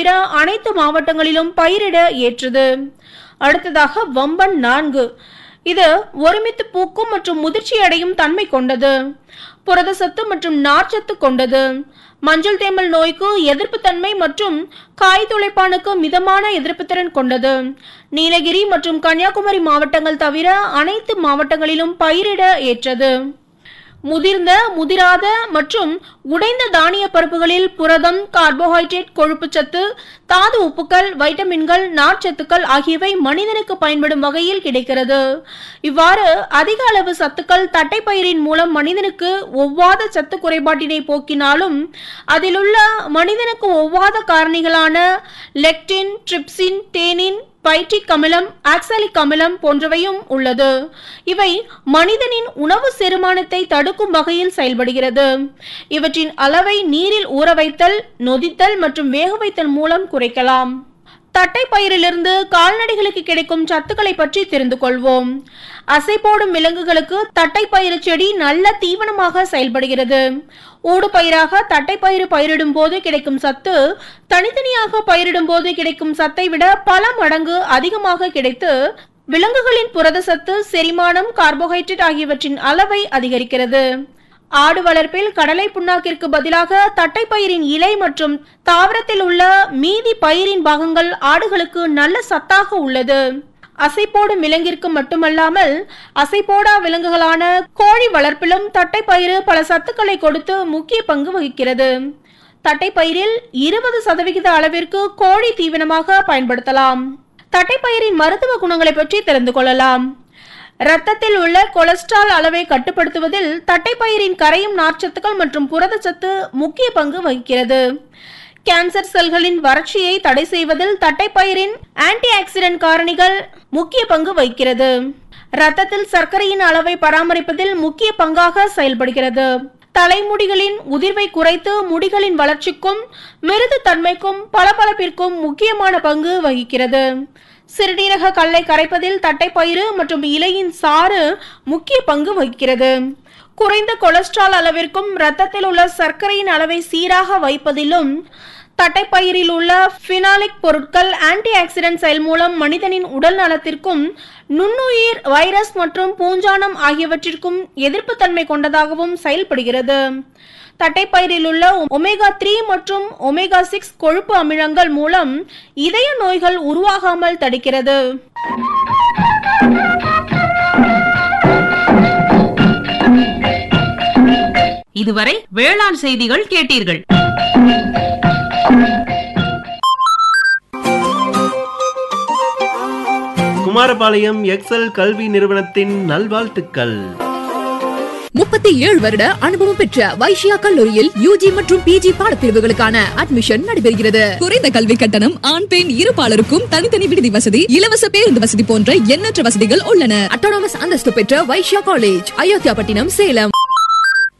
தவிர அனைத்து மாவட்டங்களிலும் பயிரிட ஏற்றது அடுத்ததாக வம்பன் நான்கு இது ஒருமித்து பூக்கும் மற்றும் முதிர்ச்சி அடையும் தன்மை கொண்டது புரதசத்து மற்றும் நார்ச்சத்து கொண்டது மஞ்சள் தேமல் நோய்க்கு எதிர்ப்பு தன்மை மற்றும் காய் துளைப்பானுக்கு மிதமான எதிர்ப்பு திறன் கொண்டது நீலகிரி மற்றும் கன்னியாகுமரி மாவட்டங்கள் தவிர அனைத்து மாவட்டங்களிலும் பயிரிட ஏற்றது முதிர்ந்த முதிராத மற்றும் உடைந்த தானிய பருப்புகளில் புரதம் கார்போஹைட்ரேட் கொழுப்புச்சத்து தாது உப்புக்கள் வைட்டமின்கள் நார்ச்சத்துக்கள் ஆகியவை மனிதனுக்கு பயன்படும் வகையில் கிடைக்கிறது இவ்வாறு அதிக அளவு சத்துக்கள் தட்டைப்பயிரின் மூலம் மனிதனுக்கு ஒவ்வாத சத்து குறைபாட்டினை போக்கினாலும் அதிலுள்ள மனிதனுக்கு ஒவ்வாத காரணிகளான லெக்டின் ட்ரிப்சின் தேனின் பைட்ரிக் அமிலம் ஆக்சாலிக் அமிலம் போன்றவையும் உள்ளது இவை மனிதனின் உணவு செரிமானத்தை தடுக்கும் வகையில் செயல்படுகிறது இவற்றின் அளவை நீரில் ஊற வைத்தல் நொதித்தல் மற்றும் வேக வைத்தல் மூலம் குறைக்கலாம் தட்டை பயிரிலிருந்து கால்நடைகளுக்கு கிடைக்கும் சத்துக்களை பற்றி தெரிந்து கொள்வோம் அசை போடும் விலங்குகளுக்கு தட்டை பயிறு செடி நல்ல தீவனமாக செயல்படுகிறது ஊடு பயிராக தட்டை பயிறு பயிரிடும் போது கிடைக்கும் சத்து தனித்தனியாக பயிரிடும் போது கிடைக்கும் சத்தை விட பல மடங்கு அதிகமாக கிடைத்து விலங்குகளின் புரத சத்து செரிமானம் கார்போஹைட்ரேட் ஆகியவற்றின் அளவை அதிகரிக்கிறது ஆடு வளர்ப்பில் கடலை புண்ணாக்கிற்கு பதிலாக தட்டைப்பயிரின் இலை மற்றும் தாவரத்தில் உள்ள மீதி பயிரின் பாகங்கள் ஆடுகளுக்கு நல்ல சத்தாக உள்ளது அசைப்போடும் விலங்கிற்கு மட்டுமல்லாமல் அசைப்போடா விலங்குகளான கோழி வளர்ப்பிலும் தட்டைப்பயிறு பல சத்துக்களை கொடுத்து முக்கிய பங்கு வகிக்கிறது தட்டைப்பயிரில் இருபது சதவிகித அளவிற்கு கோழி தீவனமாக பயன்படுத்தலாம் தட்டைப்பயிரின் மருத்துவ குணங்களை பற்றி தெரிந்து கொள்ளலாம் இரத்தத்தில் உள்ள கொலஸ்ட்ரால் அளவை கட்டுப்படுத்துவதில் தட்டைப்பயிரின் கரையும் நார்ச்சத்துக்கள் மற்றும் புரதச்சத்து முக்கிய பங்கு வகிக்கிறது கேன்சர் செல்களின் வறட்சியை தடை செய்வதில் தட்டைப்பயிரின் ஆன்டி ஆக்சிடென்ட் காரணிகள் முக்கிய பங்கு வகிக்கிறது இரத்தத்தில் சர்க்கரையின் அளவை பராமரிப்பதில் முக்கிய பங்காக செயல்படுகிறது தலைமுடிகளின் உதிர்வை குறைத்து முடிகளின் வளர்ச்சிக்கும் மிருது தன்மைக்கும் பளபளப்பிற்கும் முக்கியமான பங்கு வகிக்கிறது சிறுநீரக கல்லை கரைப்பதில் தட்டைப்பயிறு மற்றும் இலையின் சாறு முக்கிய பங்கு வகிக்கிறது குறைந்த கொலஸ்ட்ரால் அளவிற்கும் இரத்தத்தில் உள்ள சர்க்கரையின் அளவை சீராக வைப்பதிலும் தட்டைப்பயிரில் உள்ள பினாலிக் பொருட்கள் ஆன்டி ஆக்சிடென்ட் செயல் மூலம் மனிதனின் உடல் நலத்திற்கும் நுண்ணுயிர் வைரஸ் மற்றும் பூஞ்சானம் ஆகியவற்றிற்கும் எதிர்ப்பு தன்மை கொண்டதாகவும் செயல்படுகிறது தட்டைப்பயிரில் உள்ள ஒமேகா த்ரீ மற்றும் ஒமேகா சிக்ஸ் கொழுப்பு அமிலங்கள் மூலம் இதய நோய்கள் உருவாகாமல் தடுக்கிறது இதுவரை வேளாண் செய்திகள் கேட்டீர்கள் குமாரபாளையம் எக்ஸல் கல்வி நிறுவனத்தின் நல்வாழ்த்துக்கள் முப்பத்தி ஏழு வருட அனுபவம் பெற்ற வைஷ்யா கல்லூரியில் யூஜி மற்றும் பிஜி பாடப்பிரிவுகளுக்கான அட்மிஷன் நடைபெறுகிறது குறைந்த கல்வி கட்டணம் ஆண் பெண் இருபாலருக்கும் தனித்தனி விடுதி வசதி இலவச பேருந்து வசதி போன்ற எண்ணற்ற வசதிகள் உள்ளன அட்டானமஸ் அந்தஸ்து பெற்ற வைஷ்யா காலேஜ் அயோத்தியாபட்டினம் சேலம்